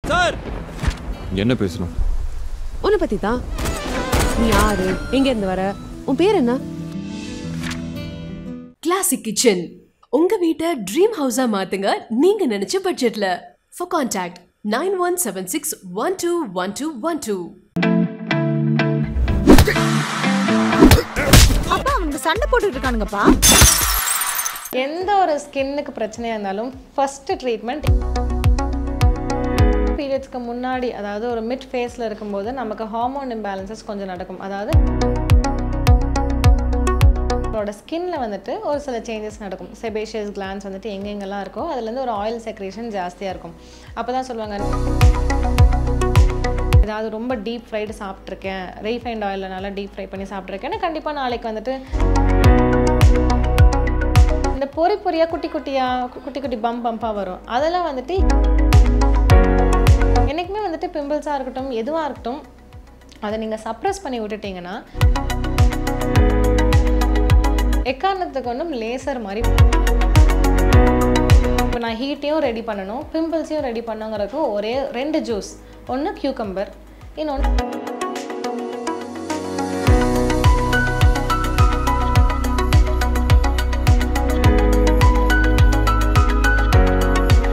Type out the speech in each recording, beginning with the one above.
Sir என்ன பேசணும் உன்னை பத்தி தான் நீ யாரு எங்க இருந்து வர உன் பேர் என்ன கிளாசிக் கிச்சன் உங்க வீட்டை ட்ரீம் ஹவுஸா மாத்துங்க நீங்க நினைச்ச பட்ஜெட்ல for contact nine one seven six one two one two one two அப்பா அவங்க சண்டை போட்டுட்டு இருக்கானுங்கப்பா எந்த ஒரு ஸ்கின்னுக்கு பிரச்சனையாக இருந்தாலும் ஃபஸ்ட்டு ட்ரீட்மெண்ட் பீரியட்ஸ்க்கு முன்னாடி அதாவது ஒரு மிட் ஃபேஸில் இருக்கும்போது நமக்கு ஹார்மோன் இம்பேலன்சஸ் கொஞ்சம் நடக்கும் அதாவது நம்மளோட ஸ்கின்ல வந்துட்டு ஒரு சில சேஞ்சஸ் நடக்கும் செபேஷியஸ் கிளான்ஸ் வந்துட்டு எங்கெங்கெல்லாம் இருக்கோ அதுலேருந்து ஒரு ஆயில் செக்ரேஷன் ஜாஸ்தியாக இருக்கும் அப்போ தான் சொல்லுவாங்க ஏதாவது ரொம்ப டீப் ஃப்ரைடு சாப்பிட்ருக்கேன் ரீஃபைண்ட் ஆயிலில் நல்லா டீப் ஃப்ரை பண்ணி சாப்பிட்ருக்கேன் கண்டிப்பாக நாளைக்கு வந்துட்டு இந்த பொறி பொரியா குட்டி குட்டியா கு- குட்டி குட்டி பம்ப் பம்பாக வரும் அதெல்லாம் வந்துட்டு என்றைக்குமே வந்துட்டு பிம்பிள்ஸாக இருக்கட்டும் எதுவாக இருக்கட்டும் அதை நீங்கள் சப்ரஸ் பண்ணி விட்டுட்டீங்கன்னா எக்காரணத்துக்கு ஒன்றும் லேசர் மாதிரி இப்போ நான் ஹீட்டையும் ரெடி பண்ணணும் பிம்பிள்ஸையும் ரெடி பண்ணுங்கிறதுக்கு ஒரே ரெண்டு ஜூஸ் ஒன்று கியூக்கம்பர் இன்னொன்று இன்னைக்கு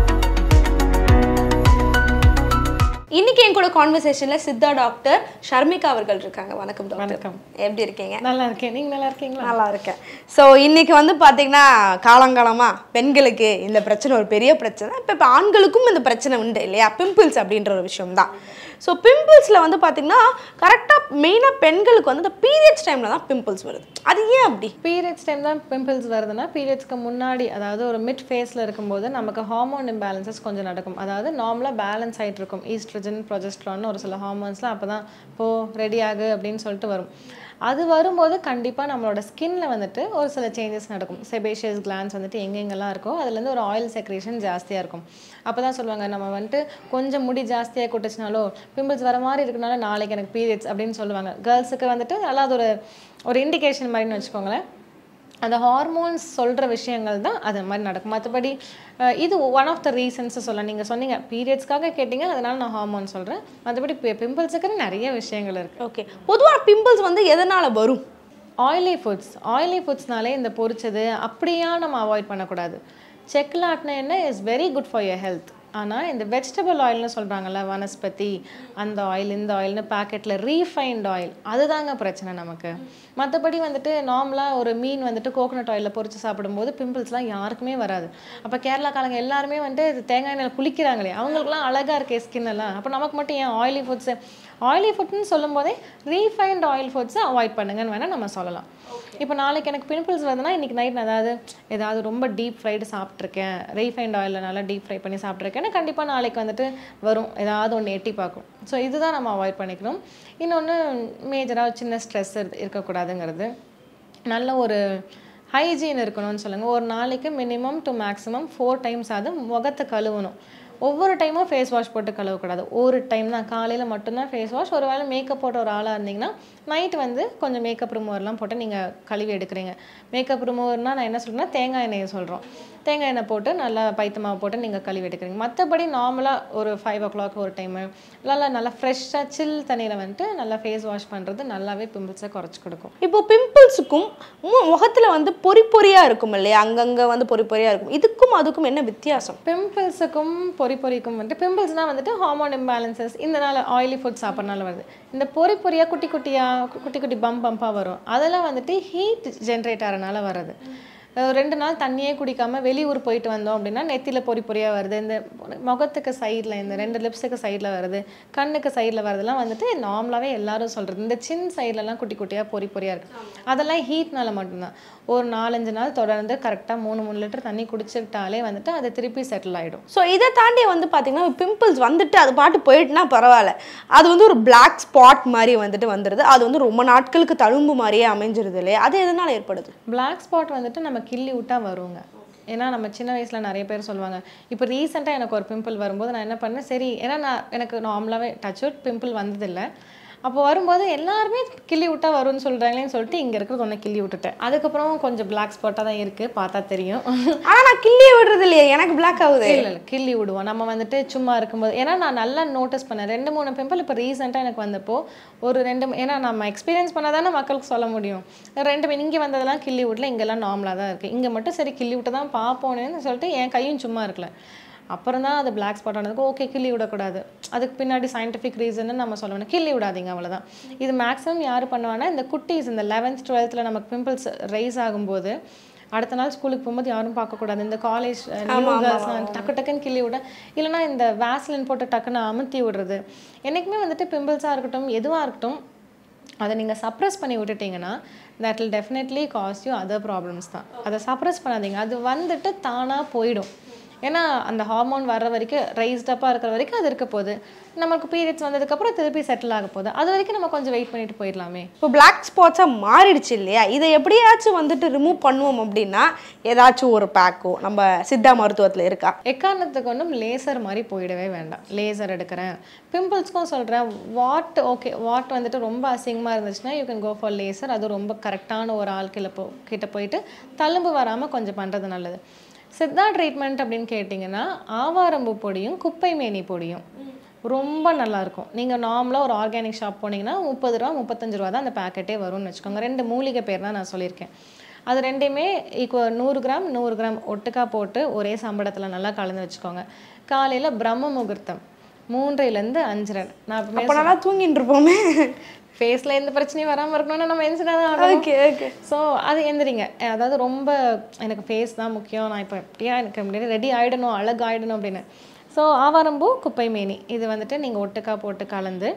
இன்னைக்கு என் கூட கான்வர்சேஷன்ல சித்தா டாக்டர் ஷர்மிகா அவர்கள் இருக்காங்க வணக்கம் டாக்டர் வணக்கம். எப்படி இருக்கீங்க நல்லா இருக்கேன் நீங்க நல்லா இருக்கீங்களா நல்லா இருக்கேன் ஸோ இன்னைக்கு வந்து பார்த்தீங்கன்னா காலங்காலமா பெண்களுக்கு இந்த பிரச்சனை ஒரு பெரிய பிரச்சனை இப்போ இப்போ ஆண்களுக்கும் இந்த பிரச்சனை உண்டு இல்லையா பிம்பிள்ஸ் அப்படின்ற ஒரு விஷயம் தான் ஸோ பிம்பிள்ஸில் வந்து பார்த்தீங்கன்னா கரெக்டாக மெயினாக பெண்களுக்கு வந்து இந்த பீரியட்ஸ் டைமில் தான் பிம்பிள்ஸ் வருது அது ஏன் அப்படி பீரியட்ஸ் டைம் தான் பிம்பிள்ஸ் வருதுன்னா பீரியட்ஸ்க்கு முன்னாடி அதாவது ஒரு மிட் ஃபேஸில் இருக்கும்போது நமக்கு ஹார்மோன் இம்பேலன்சஸ் கொஞ்சம் நடக்கும் அதாவது நார்மலாக பேலன்ஸ் ஆகிட்டு இருக்கும் ஈஸ்ட்ரஜன் ப்ரொஜெஸ்ட்ரான் ஒரு சில ஹார்மோன்ஸ்லாம் அப்போ தான் போ ரெடி ஆகு அப்படின்னு சொல்லிட்டு வரும் அது வரும்போது கண்டிப்பாக நம்மளோட ஸ்கின்ல வந்துட்டு ஒரு சில சேஞ்சஸ் நடக்கும் செபேஷியஸ் கிளான்ஸ் வந்துட்டு எங்கெங்கெல்லாம் இருக்கோ அதுலேருந்து ஒரு ஆயில் செக்ரேஷன் ஜாஸ்தியாக இருக்கும் அப்போ தான் சொல்லுவாங்க நம்ம வந்துட்டு கொஞ்சம் முடி ஜாஸ்தியாக கொட்டுச்சுனாலோ பிம்பிள்ஸ் வர மாதிரி இருக்கனால நாளைக்கு எனக்கு பீரியட்ஸ் அப்படின்னு சொல்லுவாங்க கேர்ள்ஸுக்கு வந்துட்டு நல்லா அது ஒரு ஒரு இண்டிகேஷன் மாதிரின்னு வச்சுக்கோங்களேன் அந்த ஹார்மோன்ஸ் சொல்கிற விஷயங்கள் தான் அது மாதிரி நடக்கும் மற்றபடி அஹ், இது ஒன் ஆஃப் த ரீசன்ஸ் சொல்லலாம் நீங்கள் சொன்னீங்க பீரியட்ஸ்க்காக கேட்டிங்க அதனால நான் ஹார்மோன் சொல்கிறேன் மற்றபடி பிம்பிள்ஸுக்கு நிறைய விஷயங்கள் இருக்குது ஓகே பொதுவாக பிம்பிள்ஸ் வந்து எதனால் வரும் ஆயிலி ஃபுட்ஸ் ஆயிலி ஃபுட்ஸ்னாலே இந்த பொரிச்சது அப்படியா நம்ம அவாய்ட் பண்ணக்கூடாது செக்கில் ஆட்டின எண்ணெய் is very good for your health ஆனால் இந்த வெஜிடபிள் ஆயில்னு சொல்கிறாங்கல்ல வனஸ்பதி அந்த ஆயில் இந்த ஆயில்னு பேக்கெட்டில் ரீஃபைன்ட் ஆயில் அதுதாங்க பிரச்சனை நமக்கு மற்றபடி வந்துட்டு நார்மலாக ஒரு மீன் வந்துட்டு கோகனட் ஆயிலில் பொரிச்சு சாப்பிடும்போது பிம்பிள்ஸ்லாம் யாருக்குமே வராது அப்போ கேரளாக்காரங்க எல்லாருமே வந்துட்டு இது தேங்காய் எண்ணெயில் குளிக்கிறாங்களே அவங்களுக்குலாம் அழகாக இருக்கே ஸ்கின் எல்லாம் அப்போ நமக்கு மட்டும் ஏன் ஆயிலி ஃபுட்ஸு ஆயிலி ஃபுட்னு சொல்லும் போதே ரீஃபைன்ட் ஆயில் ஃபுட்ஸை அவாய்ட் பண்ணுங்கன்னு வேணால் நம்ம சொல்லலாம் இப்போ நாளைக்கு எனக்கு பிம்பிள்ஸ் வருதுன்னா இன்றைக்கி நைட் நான் ஏதாவது ஏதாவது ரொம்ப டீப் ஃப்ரைடு சாப்பிட்ருக்கேன் ரீஃபைண்ட் ஆயிலில் நல்லா டீப் ஃப்ரை பண்ணி சாப்பிட்ருக்கேன்னு கண்டிப்பாக நாளைக்கு வந்துட்டு வரும் ஏதாவது ஒன்று எட்டி பார்க்கும் ஸோ இதுதான் நம்ம அவாய்ட் பண்ணிக்கணும் இன்னொன்று மேஜராக சின்ன ஸ்ட்ரெஸ் இருக்கக்கூடாதுங்கிறது நல்ல ஒரு ஹைஜீன் இருக்கணும்னு சொல்லுங்கள் ஒரு நாளைக்கு minimum to maximum four times அது முகத்தை கழுவணும் ஒவ்வொரு டைமும் ஃபேஸ் வாஷ் போட்டு கழுவக்கூடாது ஒரு டைம் தான் காலையில் மட்டும்தான் ஃபேஸ் வாஷ் ஒரு வேளை மேக்கப் போட்ட ஒரு ஆளாக இருந்தீங்கன்னா நைட் வந்து கொஞ்சம் மேக்கப் ரிமூவர்லாம் போட்டு நீங்கள் கழுவி எடுக்கிறீங்க மேக்கப் ரிமூவர்னால் நான் என்ன சொல்கிறேன்னா தேங்காய் எண்ணெயை சொல்கிறோம் தேங்காய் எண்ணெய் போட்டு நல்லா பைத்த மாவு போட்டு நீங்கள் கழுவி எடுக்கிறீங்க மற்றபடி நார்மலாக ஒரு ஃபைவ் ஓ கிளாக் ஒரு டைமு நல்லா நல்லா ஃப்ரெஷ்ஷாக சில் தண்ணியில் வந்துட்டு நல்லா ஃபேஸ் வாஷ் பண்ணுறது நல்லாவே பிம்பிள்ஸை குறைச்சி கொடுக்கும் இப்போ பிம்பிள்ஸுக்கும் முகத்தில் வந்து பொறி பொறியாக இருக்கும் இல்லையா அங்கங்கே வந்து பொறி பொறியாக இருக்கும் இதுக்கும் அதுக்கும் என்ன வித்தியாசம் பிம்பிள்ஸுக்கும் பொறி பொரிக்கும் வந்துட்டு பிம்பிள்ஸ்னால் வந்துட்டு ஹார்மோன் இம்பேலன்சஸ் இந்த நாள் ஆயிலி ஃபுட் சாப்பிட்றனால வருது இந்த பொறி பொரியாக குட்டி குட்டியாக குட்டி குட்டி பம்ப் பம்பாக வரும் அதெல்லாம் வந்துட்டு ஹீட் ஜென்ரேட் ஆகிறனால வர்றது அஹ் ரெண்டு நாள் தண்ணியே குடிக்காம வெளியூர் போயிட்டு வந்தோம் அப்படின்னா நெத்தியில் பொறி பொரியாக வருது இந்த முகத்துக்கு சைடில் இந்த ரெண்டு லிப்ஸுக்கு சைடில் வருது கண்ணுக்கு சைடில் வரதெல்லாம் வந்துட்டு நார்மலாகவே எல்லாரும் சொல்கிறது இந்த சின் சைட்லலாம் குட்டி குட்டியாக பொறி பொரியாக இருக்குது அதெல்லாம் ஹீட்னால மட்டும்தான் ஒரு நாலஞ்சு நாள் தொடர்ந்து கரெக்டாக மூணு மூணு லிட்டர் தண்ணி குடிச்சுக்கிட்டாலே வந்துட்டு அது திருப்பி செட்டில் ஆகிடும் ஸோ இதை தாண்டி வந்து பார்த்தீங்கன்னா பிம்பிள்ஸ் வந்துட்டு அது பாட்டு போயிட்டுனா பரவாயில்ல அது வந்து ஒரு பிளாக் ஸ்பாட் மாதிரி வந்துட்டு வந்துடுது அது வந்து ரொம்ப நாட்களுக்கு தழும்பு மாதிரியே அமைஞ்சிருது இல்லையா அது எதனால் ஏற்படுது பிளாக் ஸ்பாட் வந்துட்டு நம்ம கிள்ளி விட்டா வருங்க ஏன்னா நம்ம சின்ன வயசில் நிறைய பேர் சொல்லுவாங்க இப்போ ரீசெண்டாக எனக்கு ஒரு பிம்பிள் வரும்போது நான் என்ன பண்ணேன் சரி ஏன்னா நான் எனக்கு நார்மலாகவே டச் அவுட் பிம்பிள் வந்ததில்லை அப்போ வரும்போது எல்லாருமே கிள்ளி விட்டா வரும்னு சொல்கிறாங்களேன்னு சொல்லிட்டு இங்கே இருக்கிறது ஒன்று கிள்ளி விட்டுட்டேன் அதுக்கப்புறம் கொஞ்சம் பிளாக் ஸ்பாட்டாக தான் இருக்குது பார்த்தா தெரியும் ஆனா நான் கிள்ளியே விடுறது இல்லையே எனக்கு பிளாக் ஆகுது இல்லை இல்லை கிள்ளி விடுவோம் நம்ம வந்துட்டு சும்மா இருக்கும்போது ஏன்னா நான் நல்லா நோட்டீஸ் பண்ணேன் ரெண்டு மூணு பிம்பிள் இப்போ ரீசெண்டாக எனக்கு வந்தப்போ ஒரு ரெண்டு மு- ஏன்னா நம்ம எக்ஸ்பீரியன்ஸ் பண்ணால் தானே மக்களுக்கு சொல்ல முடியும் ரெண்டு இங்கே வந்ததெல்லாம் கிள்ளி விடல இங்கெல்லாம் நார்மலாக தான் இருக்குது இங்கே மட்டும் சரி கிள்ளி விட்டு தான் பார்ப்போன்னு சொல்லிட்டு என் கையும் சும்மா இருக்கல அப்புறம் தான் அது பிளாக் ஸ்பாட் ஆனதுக்கு ஓகே கிள்ளி விடக்கூடாது அதுக்கு பின்னாடி சயின்டிஃபிக் ரீசன்னு நம்ம சொல்லணும் கிள்ளி விடாதீங்க அவ்வளவுதான் இது மேக்ஸிமம் யார் பண்ணுவாங்கன்னா இந்த குட்டீஸ் இந்த லெவன்த் டுவெல்த்தில் நமக்கு பிம்பிள்ஸ் ரைஸ் ஆகும்போது அடுத்த நாள் ஸ்கூலுக்கு போகும்போது யாரும் பார்க்கக்கூடாது இந்த காலேஜ் நியூ கேர்ள்ஸ்லாம் டக்கு டக்குன்னு கிள்ளி விட இல்லைன்னா இந்த வேஸ்லின் போட்டு டக்குன்னு அமுத்தி விடுறது என்றைக்குமே வந்துட்டு பிம்பிள்ஸாக இருக்கட்டும் எதுவாக இருக்கட்டும் அதை நீங்கள் சப்ரஸ் பண்ணி விட்டுட்டீங்கன்னா that will definitely cause you other problems தான் அதை சப்ரஸ் பண்ணாதீங்க அது வந்துட்டு தானாக போயிடும் ஏன்னா அந்த ஹார்மோன் வர்ற வரைக்கும் ரைஸ்டப்பாக இருக்கிற வரைக்கும் அது இருக்க போகுது நமக்கு பீரியட்ஸ் வந்ததுக்கப்புறம் திருப்பி செட்டில் ஆக போகுது அது வரைக்கும் நம்ம கொஞ்சம் வெயிட் பண்ணிட்டு போயிடலாமே இப்போ பிளாக் ஸ்பாட்ஸாக மாறிடுச்சு இல்லையா இதை எப்படியாச்சும் வந்துட்டு ரிமூவ் பண்ணுவோம் அப்படின்னா ஏதாச்சும் ஒரு பேக்கோ நம்ம சித்தா மருத்துவத்தில் இருக்கா எக்காரணத்துக்கு ஒன்றும் லேசர் மாதிரி போயிடவே வேண்டாம் லேசர் எடுக்கிறேன் பிம்பிள்ஸ்க்கும் சொல்கிறேன் வாட் ஓகே வாட் வந்துட்டு ரொம்ப அசிங்கமாக இருந்துச்சுன்னா you can go for laser அது ரொம்ப கரெக்டான ஒரு ஆள் கிட்ட போ கிட்ட போயிட்டு தழும்பு வராமல் கொஞ்சம் பண்ணுறது நல்லது சித்தா ட்ரீட்மெண்ட் அப்படின்னு கேட்டிங்கன்னா ஆவாரம்பூ பொடியும் குப்பை மேனி பொடியும் ரொம்ப நல்லா இருக்கும் நீங்கள் நார்மலாக ஒரு ஆர்கானிக் ஷாப் போனீங்கன்னா முப்பது ரூபா முப்பத்தஞ்சு ரூபா தான் அந்த பேக்கெட்டே வரும்னு வச்சுக்கோங்க ரெண்டு மூலிகை பேர் தான் நான் சொல்லியிருக்கேன் அது ரெண்டையுமே ஈக்குவ நூறு கிராம் நூறு கிராம் ஒட்டுக்கா போட்டு ஒரே சம்பளத்தில் நல்லா கலந்து வச்சுக்கோங்க காலையில் பிரம்ம முகூர்த்தம் மூன்றையிலேருந்து அஞ்சரை நான் அப்போ எப்பவுமே நல்லா தூங்கிட்டு இருப்போமே ஃபேஸில் எந்த பிரச்சனையும் வராமல் இருக்கணும்னா நம்ம எந்திரிச்சு தான் ஆகணும் ஓகே ஓகே ஸோ அது எந்திரிங்க அதாவது ரொம்ப எனக்கு ஃபேஸ் தான் முக்கியம் நான் இப்போ எப்படியா எனக்கு ரெடி ஆகிடணும் அழகு ஆகிடணும் அப்படின்னு ஸோ ஆவாரம்பூ குப்பை மேனி இது வந்துட்டு நீங்கள் ஒட்டுக்கா போட்டு கலந்து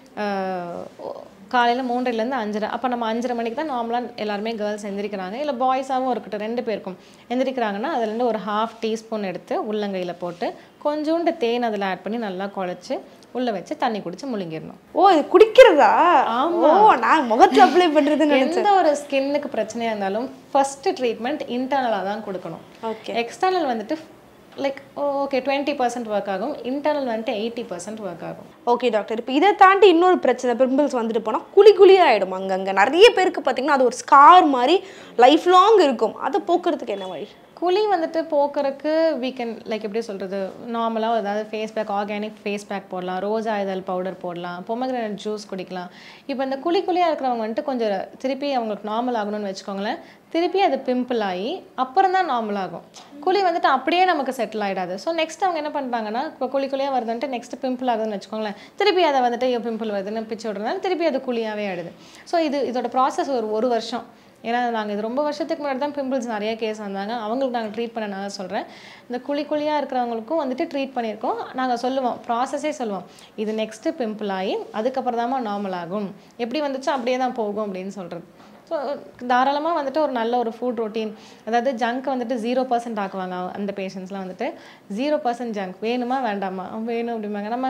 காலையில் மூன்றைலேருந்து அஞ்சரை அப்போ நம்ம அஞ்சரை மணிக்கு தான் நார்மலாக எல்லாருமே கேர்ள்ஸ் எந்திரிக்கிறாங்க இல்லை பாய்ஸாகவும் இருக்கட்டும் ரெண்டு பேருக்கும் எந்திரிக்கிறாங்கன்னா அதுலேருந்து ஒரு ஹாஃப் டீஸ்பூன் எடுத்து உள்ளங்கையில் போட்டு கொஞ்சோண்டு தேன் அதில் ஆட் பண்ணி நல்லா குழச்சி உள்ளே வச்சு தண்ணி குடிச்சு முழுங்கிடணும் ஓ இது குடிக்கிறதா ஓ நான் முகத்துல அப்ளை பண்றதுன்னு நினைச்சேன் எந்த ஒரு ஸ்கின்னுக்கு பிரச்சனையா இருந்தாலும் ஃபர்ஸ்ட் ட்ரீட்மெண்ட் இன்டர்னலாக தான் கொடுக்கணும் ஓகே எக்ஸ்டர்னல் வந்துட்டு like okay twenty percent work ஆகும் இன்டர்னல் வந்துட்டு எயிட்டி பர்சன்ட் ஒர்க் ஆகும் ஓகே டாக்டர் இப்போ இதை தாண்டி இன்னொரு பிரச்சனை பிம்பிள்ஸ் வந்துட்டு போனால் குழி குழியாக ஆகிடும் அங்கங்கே நிறைய பேருக்கு பார்த்தீங்கன்னா அது ஒரு ஸ்கார் மாதிரி லைஃப் லாங் இருக்கும் அதை போக்குறதுக்கு என்ன வழி குழி வந்துட்டு போக்குறதுக்கு we can லைக் எப்படி சொல்கிறது நார்மலாக ஏதாவது face pack organic face pack போடலாம் ரோஜா இதழ் பவுடர் போடலாம் பொமக்ரேனட் ஜூஸ் குடிக்கலாம் இப்போ இந்த குழி குழியாக இருக்கிறவங்க வந்துட்டு கொஞ்சம் திருப்பி அவங்களுக்கு நார்மல் ஆகணும்னு வச்சுக்கோங்களேன் திருப்பி அது பிம்பிள் ஆகி அப்புறம் தான் நார்மல் ஆகும் குழி வந்துட்டு அப்படியே நமக்கு செட்டில் ஆகிடாது ஸோ நெக்ஸ்ட் அவங்க என்ன பண்ணுறாங்கன்னா இப்போ குழி குழியாக வருதுன்ட்டு நெக்ஸ்ட் பிம்பிள் ஆகுதுன்னு வச்சுக்கோங்களேன் திருப்பி அதை வந்துட்டு ஐயோ பிம்பிள் வருதுன்னு பிச்சு விட்றதுனால திருப்பி அது குழியாகவே ஆயிடுது ஸோ இது இதோட ப்ராசஸ் ஒரு ஒரு வருஷம் ஏன்னா நாங்கள் இது ரொம்ப வருஷத்துக்கு முன்னாடி தான் பிம்பிள்ஸ் நிறைய கேஸ் வந்தாங்க அவங்களுக்கு நாங்கள் ட்ரீட் பண்ண நான் சொல்கிறேன் இந்த குழி குழியாக இருக்கிறவங்களுக்கும் வந்துட்டு ட்ரீட் பண்ணியிருக்கோம் நாங்கள் சொல்லுவோம் ப்ராசஸே சொல்லுவோம் இது நெக்ஸ்ட்டு பிம்பிள் ஆகி அதுக்கப்புறம் தான் நார்மல் ஆகும் எப்படி வந்துச்சோ அப்படியே தான் போகும் அப்படின்னு சொல்கிறது ஸோ தாராளமாக வந்துட்டு ஒரு நல்ல ஒரு ஃபுட் ரொட்டீன் அதாவது ஜங்க் வந்துட்டு ஜீரோ பர்சன்ட் ஆக்குவாங்க அவ- அந்த பேஷண்ட்ஸ்லாம் வந்துட்டு ஜீரோ பர்சன்ட் ஜங்க் வேணுமா வேண்டாமா வேணும் அப்படிம்பாங்க நம்ம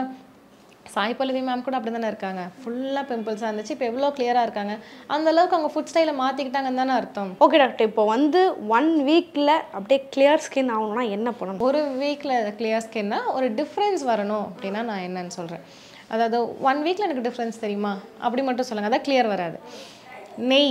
சாய் பல்லவி மேம் கூட அப்படி தானே இருக்காங்க ஃபுல்லாக பிம்பிள்ஸாக இருந்துச்சு இப்போ எவ்வளோ கிளியராக இருக்காங்க அந்த அளவுக்கு அவங்க ஃபுட் ஸ்டைலை மாற்றிக்கிட்டாங்கன்னு தானே அர்த்தம் ஓகே டாக்டர் இப்போ வந்து ஒன் வீக்கில் அப்படியே கிளியர் ஸ்கின் ஆகணும்னா என்ன பண்ணணும் ஒரு வீக்கில் கிளியர் ஸ்கின்னா ஒரு டிஃப்ரென்ஸ் வரணும் அப்படின்னா நான் என்னன்னு சொல்கிறேன் அதாவது ஒன் வீக்கில் எனக்கு டிஃப்ரென்ஸ் தெரியுமா அப்படி மட்டும் சொல்லுங்கள் அதான் கிளியர் வராது நெய்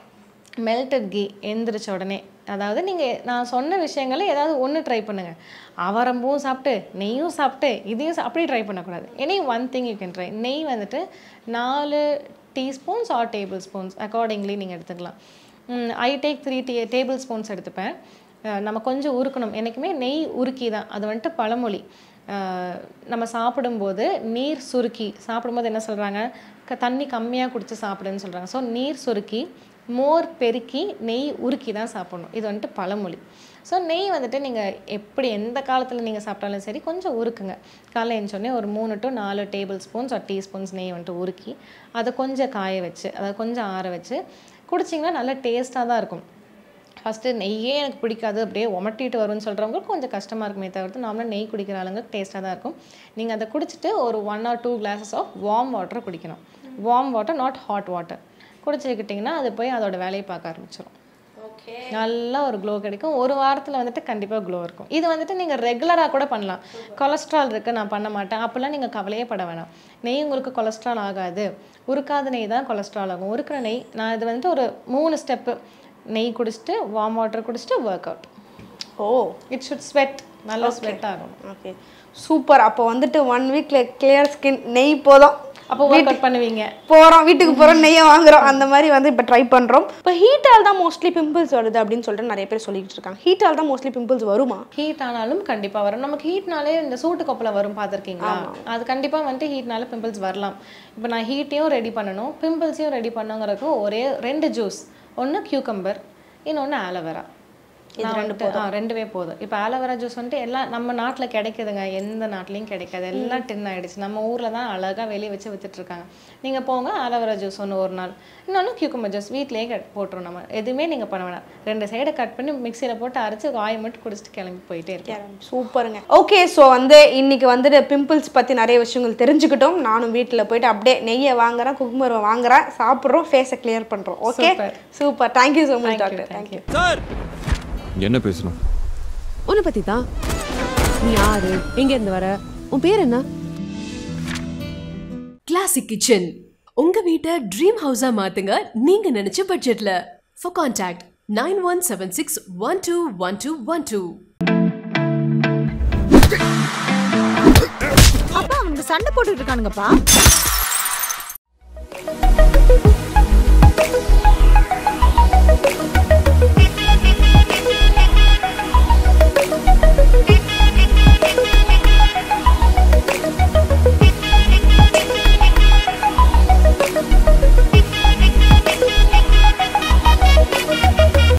மெல்டட் கீ எந்திரிச்ச உடனே அதாவது நீங்கள் நான் சொன்ன விஷயங்களை ஏதாவது ஒன்று ட்ரை பண்ணுங்கள் அவரம்பூவும் சாப்பிட்டு நெய்யும் சாப்பிட்டு இதையும் சா- அப்படி ட்ரை பண்ணக்கூடாது any one thing you can try நெய் வந்துட்டு நாலு teaspoons or tablespoons accordingly நீங்கள் எடுத்துக்கலாம் ஐ டேக் த்ரீ டே டேபிள் ஸ்பூன்ஸ் எடுத்துப்பேன் அஹ் நம்ம கொஞ்சம் உருக்கணும் என்றைக்குமே நெய் உருக்கி தான் அது வந்துட்டு பழமொழி அஹ் நம்ம சாப்பிடும்போது நீர் சுருக்கி சாப்பிடும்போது என்ன சொல்கிறாங்க க தண்ணி கம்மியாக குடிச்சு சாப்பிடுன்னு சொல்கிறாங்க ஸோ நீர் சுருக்கி மோர் பெருக்கி நெய் உருக்கி தான் சாப்பிடணும் இது வந்துட்டு பழமொழி ஸோ நெய் வந்துட்டு நீங்கள் எப்படி எந்த காலத்தில் நீங்கள் சாப்பிட்டாலும் சரி கொஞ்சம் உருக்குங்க காலைல எழுந்தோடனே ஒரு மூணு டு நாலு டேபிள் ஸ்பூன்ஸ் ஒரு டீஸ்பூன்ஸ் நெய் வந்துட்டு உருக்கி அதை கொஞ்சம் காய வச்சு அதை கொஞ்சம் ஆற வச்சு குடிச்சிங்கன்னா நல்ல டேஸ்ட்டாக தான் இருக்கும் ஃபஸ்ட்டு நெய்யே எனக்கு பிடிக்காது அப்படியே உமட்டிட்டு வரும்னு சொல்கிறவங்களுக்கு கொஞ்சம் கஷ்டமாக இருக்குமே தவிர்த்து நார்மலாக நெய் குடிக்கிற ஆளுங்க டேஸ்ட்டாக தான் இருக்கும் நீங்கள் அதை குடிச்சிட்டு ஒரு one or two glasses of warm water குடிக்கணும் warm water not hot water குடிச்சுக்கிட்டிங்கன்னா அது போய் அதோட வேலையை பார்க்க ஆரம்பிச்சிடும் நல்லா ஒரு க்ளோ கிடைக்கும் ஒரு வாரத்தில் வந்துட்டு கண்டிப்பாக க்ளோ இருக்கும் இது வந்துட்டு நீங்கள் ரெகுலராக கூட பண்ணலாம் கொலஸ்ட்ரால் இருக்குது நான் பண்ண மாட்டேன் அப்போல்லாம் நீங்கள் கவலையே பட வேணாம் நெய் உங்களுக்கு கொலஸ்ட்ரால் ஆகாது உருக்காத நெய் தான் கொலஸ்ட்ரால் ஆகும் உருக்கிற நெய் நான் இது வந்துட்டு ஒரு மூணு ஸ்டெப்பு நெய் குடிச்சிட்டு வார்ம் வாட்டர் குடிச்சிட்டு work out oh it should sweat நல்லா ஸ்வெட் ஆகும் ஓகே சூப்பர் அப்போ வந்துட்டு ஒன் வீக்ல கிளியர் ஸ்கின் நெய் போதும் அப்போ ஒர்க் அவுட் பண்ணுவீங்க போகிறோம் வீட்டுக்கு போகிறோம் நெய்யை வாங்குறோம் அந்த மாதிரி வந்து இப்போ ட்ரை பண்ணுறோம் இப்போ ஹீட்டால் தான் மோஸ்ட்லி பிம்பிள்ஸ் வருது அப்படின்னு சொல்லிட்டு நிறைய பேர் சொல்லிட்டு இருக்காங்க ஹீட்டால் தான் மோஸ்ட்லி பிம்பிள்ஸ் வருமா ஹீட் ஆனாலும் கண்டிப்பா வரும் நமக்கு ஹீட்னாலே இந்த சூட்டு கொப்பளை வரும் பார்த்துருக்கீங்களா அது கண்டிப்பா வந்துட்டு ஹீட்னால பிம்பிள்ஸ் வரலாம் இப்போ நான் ஹீட்டையும் ரெடி பண்ணணும் பிம்பிள்ஸையும் ரெடி பண்ணுங்கிறதுக்கு ஒரே ரெண்டு ஜூஸ் ஒன்று கியூக்கம்பர் இன்னொன்று ஆலோவேரா நான் வந்துட்டு ஆ ரெண்டுமே போதும் இப்போ ஆலோவேரா ஜூஸ் வந்துட்டு எல்லாம் நம்ம நாட்டில் கிடைக்குதுங்க எந்த நாட்டிலையும் கிடைக்காது எல்லாம் டின் ஆயிடுச்சு நம்ம ஊரில் தான் அழகாக வெளியே வச்சு வித்துட்டு இருக்காங்க நீங்கள் போங்க ஆலோவேரா ஜூஸ் ஒன்று ஒரு நாள் இன்னொன்று கியூக்கம்பர் ஜூஸ் வீட்டிலேயே கட் போட்டுரும் நம்ம எதுவுமே நீங்கள் பண்ண வேணாம் ரெண்டு சைடை கட் பண்ணி மிக்சியில் போட்டு அரைச்சி ஆயில் மட்டும் குடிச்சிட்டு கிளம்பி போயிட்டே இருக்கேன் சூப்பருங்க ஓகே ஸோ வந்து இன்னைக்கு வந்துட்டு பிம்பிள்ஸ் பற்றி நிறைய விஷயங்கள் தெரிஞ்சுக்கிட்டோம் நானும் வீட்டில் போயிட்டு அப்படியே நெய்யை வாங்குறேன் குக்குமரை வாங்குறேன் சாப்பிட்றோம் ஃபேஸை கிளியர் பண்ணுறோம் okay Super. Super thank you so much Thank you, doctor thank thank you you. Sir என்ன பேசணும் உன்னை பத்தி தான் நீ யாரு எங்க இருந்து வர உன் பேர் என்ன கிளாசிக் கிச்சன் உங்க வீட்டை ட்ரீம் ஹவுஸா மாத்துங்க நீங்க நினைச்ச பட்ஜெட்ல for contact nine one seven six one two one two one two அப்பா அவங்க சண்டை போட்டுட்டு இருக்கானுங்கப்பா